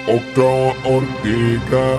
Octava Ortega.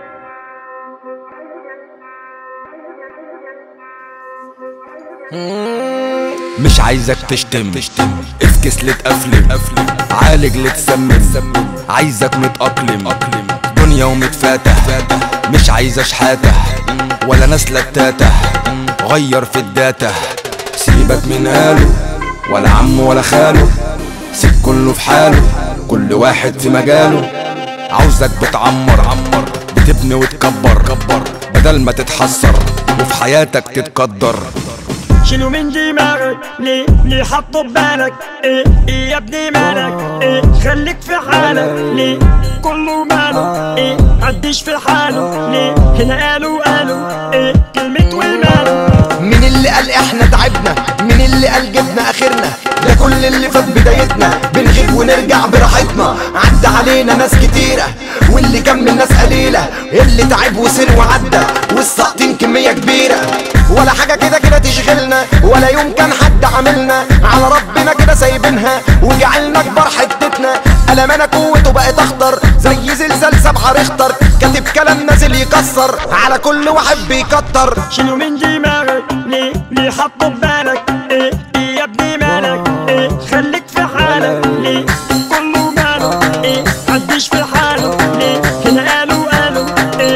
مش عايزك تشتم افكس لتقفلم عالج لتسمم عايزك متأقلم دنيا ومتفاتح مش عايزة شحاتة ولا نسلك تاته غير في الداتا سيبك من قاله ولا عمه ولا خاله سيب كله في حاله كل واحد في مجاله عاوزك بتعمر عمر بتبني وتكبر كبر بدل ما تتحسر وفي حياتك تتقدر شيلوا من دماغك ليه ليه حطوا ببالك ايه ايه يا ابني مالك ايه خليك في حالك ليه كله ماله ايه عديش في حاله ليه هنا قالوا قالوا ايه كلمة وماله مين اللي قال احنا تعبنا مين اللي قال جبنا اخرنا ده كل اللي فات بدايتنا بنغيب ونرجع براحتنا عدى علينا ناس كتيرة واللي كان من ناس قليلة اللي تعب وسر وعدى والساقطين كمية كبيرة ولا حاجة كده كده تشغلنا ولا يوم كان حد عاملنا على ربنا كده سايبينها وجعلنا كبار حتتنا ألمانة قوته بقت أخطر زي زلزال سبعة ريختر كاتب كلام نازل يكسر على كل واحد بيكتر شيلوا من دماغك ليه ليه حطوا ببالك ايه ايه يا ابني مالك ايه خليك في حالك ليه كله ماله ايه عديش في حاله ليه هنا قالوا قالوا ايه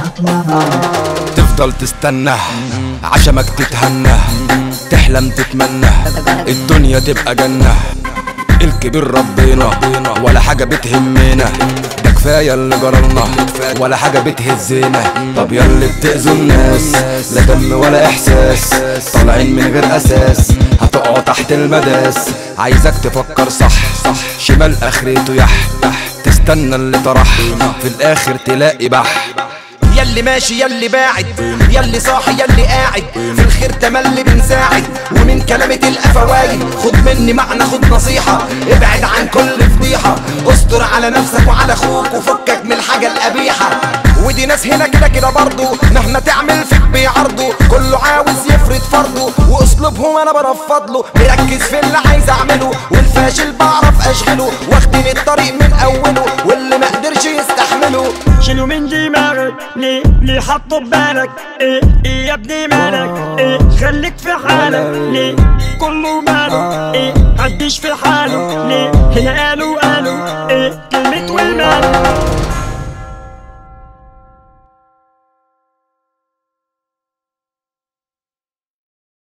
تفضل تستنى عشمك تتهنى تحلم تتمنى الدنيا تبقى جنة الكبير ربنا ولا حاجة بتهمنا ده كفاية اللي جرالنا ولا حاجة بتهزنا طب ياللي بتأذوا الناس لا دم ولا إحساس طالعين من غير أساس هتقعوا تحت المداس عايزك تفكر صح صح شمال آخرته يح تستنى اللي طرح في الآخر تلاقي بح يلي ماشي يلي باعد يلي صاحي يلي قاعد في الخير تملي بنساعد ومن كلامة القفوايد خد مني معنى خد نصيحة ابعد عن كل فضيحة استر على نفسك وعلى اخوك وفكك من الحاجة القبيحة ودي ناس هنا كده كده برضو مهما تعمل فيك بيعرضوا كله عاوز يفرض فرضه واسلوبهم انا برفض له مركز في اللي عايز اعمله والفاشل بعرف اشغله واخدين الطريق من اوله واللي ما قدرش يستحمله شيلوا من دماغك ليه ليه حطوا ببالك ايه ايه يا ابني مالك ايه خليك في حالك ليه كله ماله ايه عديش في حاله ليه هنا قالوا